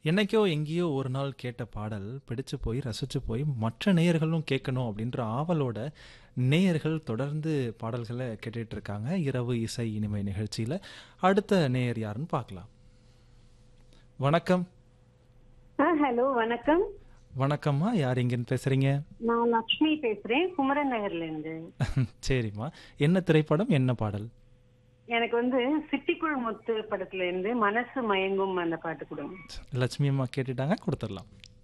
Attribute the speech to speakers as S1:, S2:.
S1: என்னைக்கோ எங்கேயோ ஒரு நாள் கேட்ட பாடல் பிடிச்சு போய் ரசிச்சு போய் மற்ற நேயர்களும் கேட்கணும் அப்படின்ற ஆவலோட நேயர்கள் தொடர்ந்து பாடல்களை கேட்டுட்டு இருக்காங்க இரவு இசை இனிமை நிகழ்ச்சியில் அடுத்த நேயர் யாருன்னு பார்க்கலாம் வணக்கம்
S2: ஆ ஹலோ வணக்கம்
S1: வணக்கம்மா யார் எங்கன்னு பேசுறீங்க
S2: நான் லக்ஷ்மி பேசுறேன் குமரன் நகர்ல இருந்து
S1: சரிம்மா என்ன திரைப்படம் என்ன பாடல்
S2: எனக்கு வந்து சிட்டிக்குள் முத்து படத்துல இருந்து மனசு மயங்கும் அந்த பாட்டு கொடுங்க
S1: லட்சுமி அம்மா கேட்டுட்டாங்க கொடுத்துடலாம்